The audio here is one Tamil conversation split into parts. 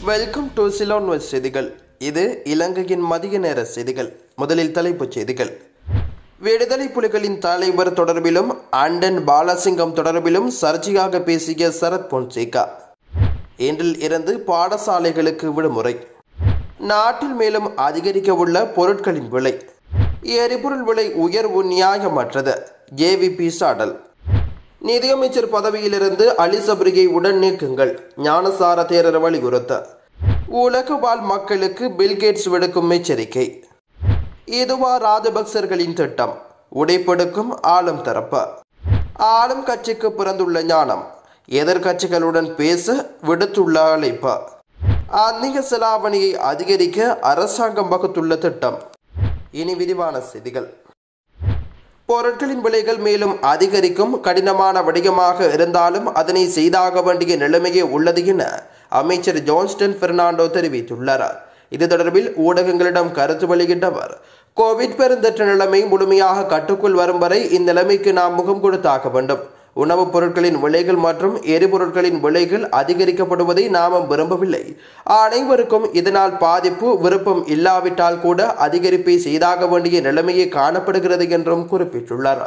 வெல்கம் டு சிலோன் வெஸ்ட் செய்திகள் இது இலங்கையின் மதிய நேர செய்திகள் முதலில் தலைப்புச் செய்திகள் விடுதலை புலிகளின் தலைவர் தொடர்பிலும் அண்டன் பாலசிங்கம் தொடர்பிலும் சர்ச்சையாக பேசிய சரத் பொன்சேகா இன்றில் இருந்து பாடசாலைகளுக்கு விடுமுறை நாட்டில் மேலும் அதிகரிக்க உள்ள பொருட்களின் விலை எரிபொருள் விலை உயர்வு நியாயமற்றது ஜேவிபி சாடல் நிதியமைச்சர் பதவியிலிருந்து அலி சப்ரியை உடன் நீக்குங்கள் ஞானசார தேரர் வலியுறுத்த உலக வாழ் மக்களுக்கு பில்கேட்ஸ் விடுக்கும் எச்சரிக்கை இதுவா ராஜபக்சர்களின் திட்டம் உடைப்பெடுக்கும் ஆளும் தரப்பு ஆளும் கட்சிக்கு பிறந்துள்ள ஞானம் எதிர்கட்சிகளுடன் பேச விடுத்துள்ள அழைப்பு அந்நிய செலாவணியை அதிகரிக்க அரசாங்கம் வகுத்துள்ள திட்டம் இனி விரிவான செய்திகள் பொருட்களின் விலைகள் மேலும் அதிகரிக்கும் கடினமான வடிவமாக இருந்தாலும் அதனை செய்தாக வேண்டிய நிலைமையே உள்ளது என அமைச்சர் ஜான்ஸ்டன் பெர்னாண்டோ தெரிவித்துள்ளார் இது தொடர்பில் ஊடகங்களிடம் கருத்து வெளியிட்ட அவர் கோவிட் பெருந்தொற்று நிலைமை முழுமையாக கட்டுக்குள் வரும் வரை இந்நிலைமைக்கு நாம் முகம் கொடுத்தாக வேண்டும் உணவுப் பொருட்களின் விலைகள் மற்றும் எரிபொருட்களின் விலைகள் அதிகரிக்கப்படுவதை நாமும் விரும்பவில்லை அனைவருக்கும் இதனால் பாதிப்பு விருப்பம் இல்லாவிட்டால் கூட அதிகரிப்பை செய்தாக வேண்டிய நிலைமையே காணப்படுகிறது என்றும் குறிப்பிட்டுள்ளார்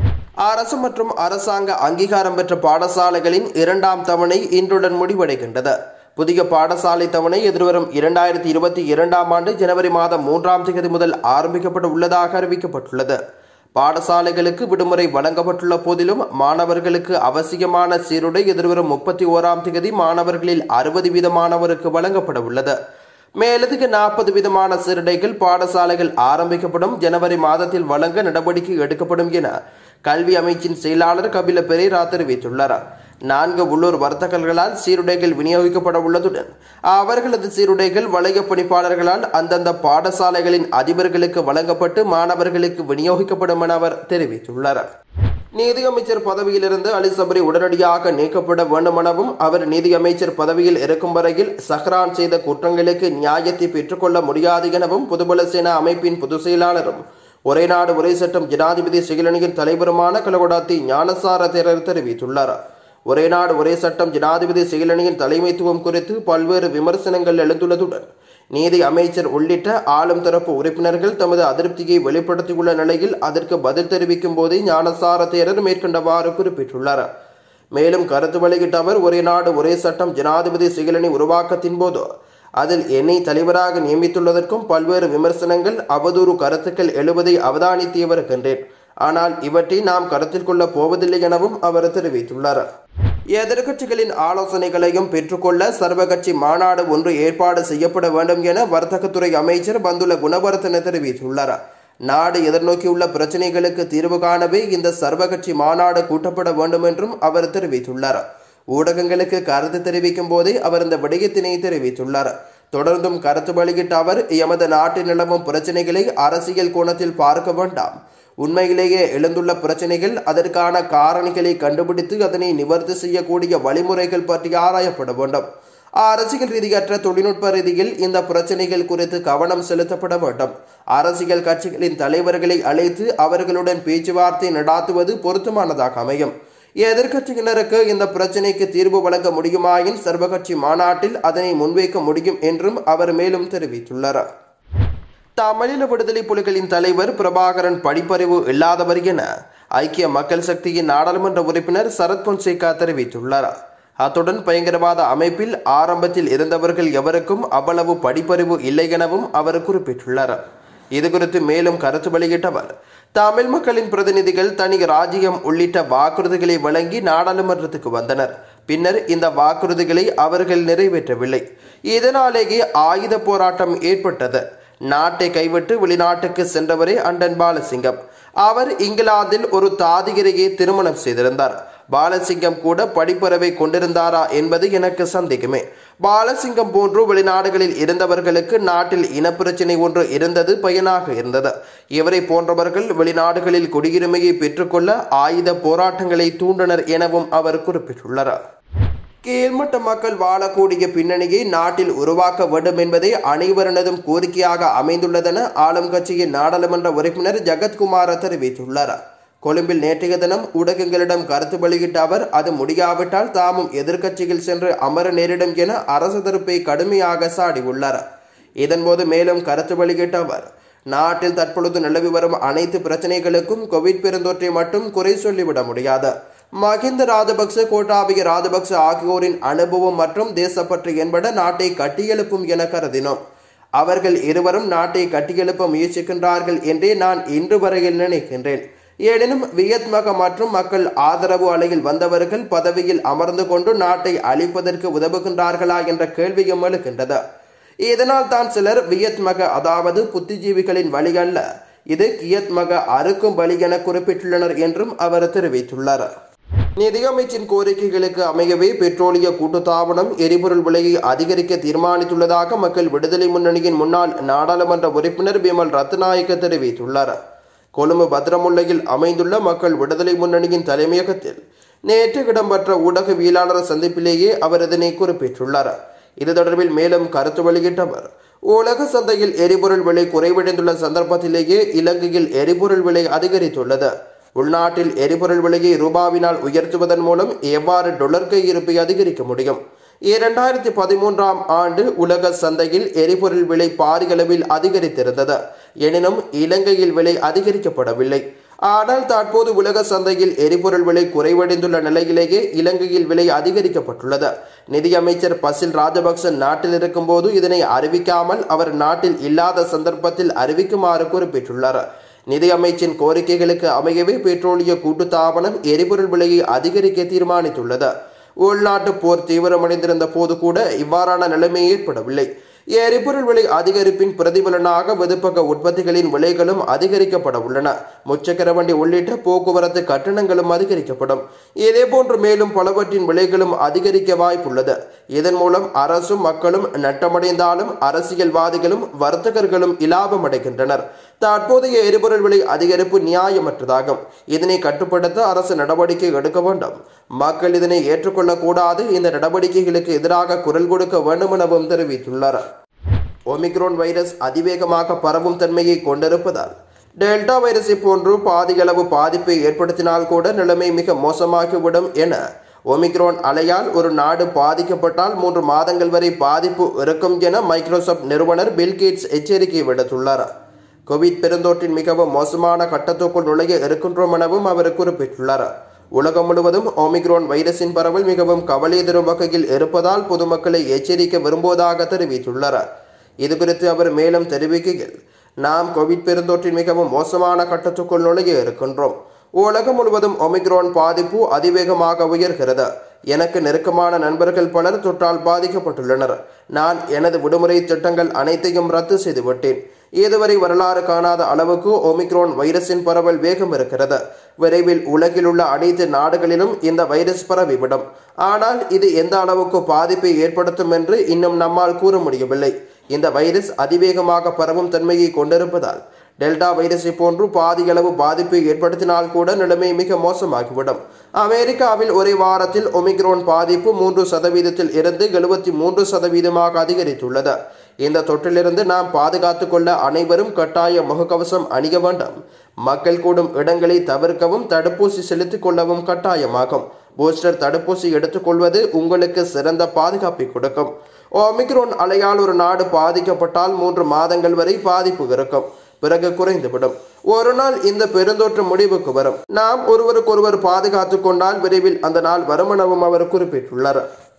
அரசு மற்றும் அரசாங்க அங்கீகாரம் பெற்ற பாடசாலைகளின் இரண்டாம் தவணை இன்றுடன் முடிவடைகின்றது புதிய பாடசாலை தவணை எதிர்வரும் இரண்டாயிரத்தி இருபத்தி இரண்டாம் ஆண்டு ஜனவரி மாதம் மூன்றாம் தேதி முதல் ஆரம்பிக்கப்பட உள்ளதாக அறிவிக்கப்பட்டுள்ளது பாடசாலைகளுக்கு விடுமுறை வழங்கப்பட்டுள்ள போதிலும் மாணவர்களுக்கு அவசியமான சீருடை எதிர்வரும் முப்பத்தி ஓராம் தேதி மாணவர்களில் அறுபது வீதமானவருக்கு வழங்கப்பட உள்ளது மேலதிக நாற்பது விதமான சீருடைகள் பாடசாலைகள் ஆரம்பிக்கப்படும் ஜனவரி மாதத்தில் வழங்க நடவடிக்கை எடுக்கப்படும் என கல்வி அமைச்சின் செயலாளர் கபில பெரேரா தெரிவித்துள்ளார் நான்கு உள்ளூர் வர்த்தகர்களால் சீருடைகள் விநியோகிக்கப்பட உள்ளதுடன் அவர்களது சீருடைகள் வளைய பணிப்பாளர்களால் அந்தந்த பாடசாலைகளின் அதிபர்களுக்கு வழங்கப்பட்டு மாணவர்களுக்கு விநியோகிக்கப்படும் என அவர் தெரிவித்துள்ளார் நீதியமைச்சர் பதவியிலிருந்து அலி சபரி உடனடியாக நீக்கப்பட வேண்டுமெனவும் அவர் நீதியமைச்சர் பதவியில் இருக்கும் வரையில் சஹ்ரான் செய்த குற்றங்களுக்கு நியாயத்தை பெற்றுக்கொள்ள முடியாது எனவும் பொதுபல சேனா அமைப்பின் பொதுச் செயலாளரும் ஒரே நாடு ஒரே சட்டம் ஜனாதிபதி செயலணியின் தலைவருமான கலகொடாத்தி ஞானசார தேரர் தெரிவித்துள்ளார் ஒரே நாடு ஒரே சட்டம் ஜனாதிபதி செயலணியின் தலைமைத்துவம் குறித்து பல்வேறு விமர்சனங்கள் எழுந்துள்ளதுடன் நீதி அமைச்சர் உள்ளிட்ட ஆளும் தரப்பு உறுப்பினர்கள் தமது அதிருப்தியை வெளிப்படுத்தியுள்ள நிலையில் அதற்கு பதில் தெரிவிக்கும் போதே ஞானசார தேரர் மேற்கண்டவாறு குறிப்பிட்டுள்ளார் மேலும் கருத்து வெளியிட்ட அவர் ஒரே நாடு ஒரே சட்டம் ஜனாதிபதி செயலணி உருவாக்கத்தின் போது அதில் என்னை தலைவராக நியமித்துள்ளதற்கும் பல்வேறு விமர்சனங்கள் அவதூறு கருத்துக்கள் எழுவதை அவதானித்து வருகின்றேன் ஆனால் இவற்றை நாம் கருத்தில் கொள்ளப் போவதில்லை எனவும் அவர் தெரிவித்துள்ளார் எதிர்க்கட்சிகளின் ஆலோசனைகளையும் பெற்றுக்கொள்ள சர்வகட்சி மாநாடு ஒன்று ஏற்பாடு செய்யப்பட வேண்டும் என வர்த்தகத்துறை அமைச்சர் பந்துல குணவர்த்தன தெரிவித்துள்ளார் நாடு எதிர்நோக்கியுள்ள பிரச்சினைகளுக்கு தீர்வு காணவே இந்த சர்வகட்சி மாநாடு கூட்டப்பட வேண்டும் என்றும் அவர் தெரிவித்துள்ளார் ஊடகங்களுக்கு கருத்து தெரிவிக்கும் போதே அவர் இந்த விடயத்தினை தெரிவித்துள்ளார் தொடர்ந்தும் கருத்து வெளியிட்ட அவர் எமது நாட்டில் நிலவும் பிரச்சனைகளை அரசியல் கோணத்தில் பார்க்க வேண்டாம் உண்மையிலேயே எழுந்துள்ள பிரச்சனைகள் அதற்கான காரணிகளை கண்டுபிடித்து அதனை நிவர்த்தி செய்யக்கூடிய வழிமுறைகள் பற்றி ஆராயப்பட வேண்டும் அரசியல் ரீதியற்ற தொழில்நுட்ப ரீதியில் இந்த பிரச்சனைகள் குறித்து கவனம் செலுத்தப்பட வேண்டும் அரசியல் கட்சிகளின் தலைவர்களை அழைத்து அவர்களுடன் பேச்சுவார்த்தை நடாத்துவது பொருத்தமானதாக அமையும் எதிர்க்கட்சியினருக்கு இந்த பிரச்சினைக்கு தீர்வு வழங்க முடியுமாயின் சர்வகட்சி மாநாட்டில் அதனை முன்வைக்க முடியும் என்றும் அவர் மேலும் தெரிவித்துள்ளார் தமிழீழ விடுதலை புலிகளின் தலைவர் பிரபாகரன் படிப்பறிவு இல்லாதவர் என ஐக்கிய மக்கள் சக்தியின் நாடாளுமன்ற உறுப்பினர் சரத் பொன்சேகா தெரிவித்துள்ளார் அத்துடன் பயங்கரவாத அமைப்பில் ஆரம்பத்தில் இருந்தவர்கள் எவருக்கும் அவ்வளவு படிப்பறிவு இல்லை எனவும் அவர் குறிப்பிட்டுள்ளார் இதுகுறித்து மேலும் கருத்து வெளியிட்டவர் தமிழ் மக்களின் பிரதிநிதிகள் தனி ராஜ்யம் உள்ளிட்ட வாக்குறுதிகளை வழங்கி நாடாளுமன்றத்துக்கு வந்தனர் பின்னர் இந்த வாக்குறுதிகளை அவர்கள் நிறைவேற்றவில்லை இதனாலேயே ஆயுத போராட்டம் ஏற்பட்டது நாட்டை கைவிட்டு வெளிநாட்டுக்கு சென்றவரே அண்டன் பாலசிங்கம் அவர் இங்கிலாந்தில் ஒரு தாதிகரையை திருமணம் செய்திருந்தார் பாலசிங்கம் கூட படிப்பறவை கொண்டிருந்தாரா என்பது எனக்கு சந்தேகமே பாலசிங்கம் போன்று வெளிநாடுகளில் இருந்தவர்களுக்கு நாட்டில் இனப்பிரச்சினை ஒன்று இருந்தது பயனாக இருந்தது இவரை போன்றவர்கள் வெளிநாடுகளில் குடியுரிமையை பெற்றுக்கொள்ள ஆயுத போராட்டங்களை தூண்டினர் எனவும் அவர் குறிப்பிட்டுள்ளார் கீழ்மட்ட மக்கள் வாழக்கூடிய பின்னணியை நாட்டில் உருவாக்க வேண்டும் என்பதே அனைவரினதும் கோரிக்கையாக அமைந்துள்ளதென ஆளும் கட்சியின் நாடாளுமன்ற உறுப்பினர் ஜெகத்குமார தெரிவித்துள்ளார் கொழும்பில் நேற்றைய தினம் ஊடகங்களிடம் கருத்து வெளியிட்ட அவர் அது முடியாவிட்டால் தாமும் எதிர்க்கட்சியில் சென்று அமர நேரிடும் என அரசு தரப்பை கடுமையாக சாடியுள்ளார் இதன்போது மேலும் கருத்து வெளியிட்ட அவர் நாட்டில் தற்பொழுது நிலவி வரும் அனைத்து பிரச்சனைகளுக்கும் கோவிட் பெருந்தொற்றை மட்டும் குறை சொல்லிவிட முடியாது மஹிந்த ராஜபக்ச கோட்டாபய ராஜபக்ச ஆகியோரின் அனுபவம் மற்றும் தேசப்பற்று என்பன நாட்டை கட்டியெழுப்பும் என கருதினோம் அவர்கள் இருவரும் நாட்டை கட்டியெழுப்ப முயற்சிக்கின்றார்கள் என்றே நான் இன்று வரையில் நினைக்கின்றேன் எனினும் வியத்மக மற்றும் மக்கள் ஆதரவு அலையில் வந்தவர்கள் பதவியில் அமர்ந்து கொண்டு நாட்டை அழிப்பதற்கு உதவுகின்றார்களா என்ற கேள்வியும் எழுகின்றது இதனால் தான் சிலர் வியத்மக அதாவது புத்திஜீவிகளின் வழி அல்ல இது கியத்மக அறுக்கும் வழி என குறிப்பிட்டுள்ளனர் என்றும் அவர் தெரிவித்துள்ளார் நிதியமைச்சின் கோரிக்கைகளுக்கு அமையவே பெட்ரோலிய கூட்டுத்தாபனம் எரிபொருள் விலையை அதிகரிக்க தீர்மானித்துள்ளதாக மக்கள் விடுதலை முன்னணியின் முன்னாள் நாடாளுமன்ற உறுப்பினர் பிமல் ரத்நாயக்க தெரிவித்துள்ளார் கொழும்பு பத்திரமுல்லையில் அமைந்துள்ள மக்கள் விடுதலை முன்னணியின் தலைமையகத்தில் நேற்று இடம்பெற்ற ஊடகவியலாளர் சந்திப்பிலேயே அவர் இதனை குறிப்பிட்டுள்ளார் இது தொடர்பில் மேலும் கருத்து வெளியிட்ட அவர் உலக சந்தையில் எரிபொருள் விலை குறைவடைந்துள்ள சந்தர்ப்பத்திலேயே இலங்கையில் எரிபொருள் விலை அதிகரித்துள்ளது உள்நாட்டில் எரிபொருள் விலையை ரூபாவினால் உயர்த்துவதன் மூலம் எவ்வாறு டொலர் கையிருப்பை அதிகரிக்க முடியும் இரண்டாயிரத்தி பதிமூன்றாம் ஆண்டு உலக சந்தையில் எரிபொருள் விலை பாரியளவில் அதிகரித்திருந்தது எனினும் இலங்கையில் விலை அதிகரிக்கப்படவில்லை ஆனால் தற்போது உலக சந்தையில் எரிபொருள் விலை குறைவடைந்துள்ள நிலையிலேயே இலங்கையில் விலை அதிகரிக்கப்பட்டுள்ளது நிதியமைச்சர் பசில் ராஜபக்ச நாட்டில் இருக்கும்போது இதனை அறிவிக்காமல் அவர் நாட்டில் இல்லாத சந்தர்ப்பத்தில் அறிவிக்குமாறு குறிப்பிட்டுள்ளார் நிதி அமைச்சின் கோரிக்கைகளுக்கு அமையவே பெட்ரோலிய கூட்டுத்தாபனம் எரிபொருள் விலையை அதிகரிக்க தீர்மானித்துள்ளது உள்நாட்டு போர் தீவிரமடைந்திருந்த போது கூட இவ்வாறான நிலைமை ஏற்படவில்லை எரிபொருள் விலை அதிகரிப்பின் பிரதிபலனாக வெதுப்பக உற்பத்திகளின் விலைகளும் அதிகரிக்கப்பட உள்ளன முச்சக்கர வண்டி உள்ளிட்ட போக்குவரத்து கட்டணங்களும் அதிகரிக்கப்படும் இதேபோன்று மேலும் பலவற்றின் விலைகளும் அதிகரிக்க வாய்ப்புள்ளது இதன் மூலம் அரசும் மக்களும் நட்டமடைந்தாலும் அரசியல்வாதிகளும் வர்த்தகர்களும் இலாபம் அடைகின்றனர் தற்போதைய எரிபொருள் விலை அதிகரிப்பு நியாயமற்றதாகும் இதனை கட்டுப்படுத்த அரசு நடவடிக்கை எடுக்க வேண்டும் மக்கள் இதனை ஏற்றுக்கொள்ளக்கூடாது இந்த நடவடிக்கைகளுக்கு எதிராக குரல் கொடுக்க வேண்டும் எனவும் தெரிவித்துள்ளார் ஒமிக்ரோன் வைரஸ் அதிவேகமாக பரவும் தன்மையை கொண்டிருப்பதால் டெல்டா வைரஸை போன்று பாதியளவு பாதிப்பை ஏற்படுத்தினால் கூட நிலைமை மிக மோசமாகிவிடும் என ஒமிக்ரோன் அலையால் ஒரு நாடு பாதிக்கப்பட்டால் மூன்று மாதங்கள் வரை பாதிப்பு இருக்கும் என மைக்ரோசாப்ட் நிறுவனர் பில்கேட்ஸ் எச்சரிக்கை விடுத்துள்ளார் கோவிட் பெருந்தொற்றின் மிகவும் மோசமான கட்டத்துக்குள் நுழைய இருக்கின்றோம் எனவும் அவர் குறிப்பிட்டுள்ளார் உலகம் முழுவதும் ஒமிக்ரோன் வைரஸின் பரவல் மிகவும் கவலை தரும் வகையில் இருப்பதால் பொதுமக்களை எச்சரிக்க விரும்புவதாக தெரிவித்துள்ளார் இது குறித்து அவர் மேலும் தெரிவிக்கையில் நாம் கோவிட் பெருந்தொற்றின் மிகவும் மோசமான கட்டத்துக்குள் நுழைய இருக்கின்றோம் உலகம் முழுவதும் ஒமிக்ரோன் பாதிப்பு அதிவேகமாக உயர்கிறது எனக்கு நெருக்கமான நண்பர்கள் பலர் தொற்றால் பாதிக்கப்பட்டுள்ளனர் நான் எனது விடுமுறை திட்டங்கள் அனைத்தையும் ரத்து செய்துவிட்டேன் இதுவரை வரலாறு காணாத அளவுக்கு ஒமிக்ரோன் வைரஸின் பரவல் வேகம் இருக்கிறது விரைவில் உலகில் உள்ள அனைத்து நாடுகளிலும் இந்த வைரஸ் பரவிவிடும் ஆனால் இது எந்த அளவுக்கு பாதிப்பை ஏற்படுத்தும் என்று இன்னும் நம்மால் கூற முடியவில்லை இந்த வைரஸ் அதிவேகமாக பரவும் தன்மையை கொண்டிருப்பதால் டெல்டா வைரஸை போன்று பாதியளவு பாதிப்பை ஏற்படுத்தினால் கூட நிலைமை மிக மோசமாகிவிடும் அமெரிக்காவில் ஒரே வாரத்தில் ஒமிக்ரோன் பாதிப்பு மூன்று சதவீதத்தில் இருந்து எழுபத்தி மூன்று சதவீதமாக அதிகரித்துள்ளது இந்த தொற்றிலிருந்து நாம் பாதுகாத்துக் கொள்ள அனைவரும் கட்டாய முகக்கவசம் அணிய வேண்டும் மக்கள் கூடும் இடங்களை தவிர்க்கவும் தடுப்பூசி செலுத்திக் கொள்ளவும் கட்டாயமாகும் பூஸ்டர் தடுப்பூசி எடுத்துக்கொள்வது உங்களுக்கு சிறந்த பாதுகாப்பை கொடுக்கும் ஒமிக்ரோன் அலையால் ஒரு நாடு பாதிக்கப்பட்டால் மூன்று மாதங்கள் வரை பாதிப்பு இருக்கும் பிறகு குறைந்துவிடும் ஒரு நாள் இந்த பெருந்தொற்று முடிவுக்கு வரும் நாம் ஒருவருக்கொருவர் பாதுகாத்துக் கொண்டால் விரைவில் அந்த நாள் வரும் எனவும் அவர் குறிப்பிட்டுள்ளார்